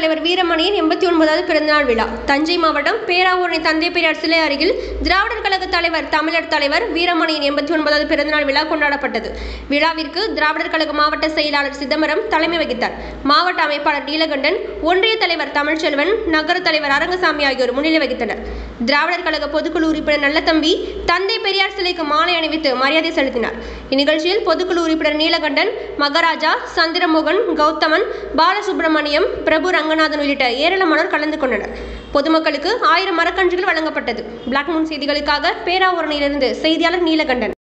தலைவர் வீரமணியின் எண்பத்தி ஒன்பதாவது பிறந்தநாள் விழா தஞ்சை மாவட்டம் பேராவூரணி தந்தை பெரியார் சிலை அருகில் திராவிடர் கழக தலைவர் தமிழர் தலைவர் வீரமணியின் எண்பத்தி ஒன்பதாவது பிறந்தநாள் விழா கொண்டாடப்பட்டது விழாவிற்கு திராவிடர் கழக மாவட்ட செயலாளர் சிதம்பரம் தலைமை வகித்தார் மாவட்ட அமைப்பாளர் நீலகண்டன் ஒன்றிய தலைவர் தமிழ்ச்செல்வன் நகர தலைவர் அரங்கசாமி ஆகியோர் முன்னிலை வகித்தனர் திராவிடர் கழக பொதுக்குழு உறுப்பினர் நல்லதம்பி தந்தை பெரியார் சிலைக்கு மாலை அணிவித்து மரியாதை செலுத்தினார் இந்நிகழ்ச்சியில் பொதுக்குழு உறுப்பினர் நீலகண்டன் மகராஜா சந்திரமோகன் கௌதமன் பாலசுப்ரமணியம் பிரபு ரங்கநாதன் உள்ளிட்ட ஏராளமானோர் கலந்து கொண்டனர் பொதுமக்களுக்கு ஆயிரம் மரக்கன்றுகள் வழங்கப்பட்டது பிளாக் மூன் செய்திகளுக்காக பேராவூரணியிலிருந்து செய்தியாளர் நீலகண்டன்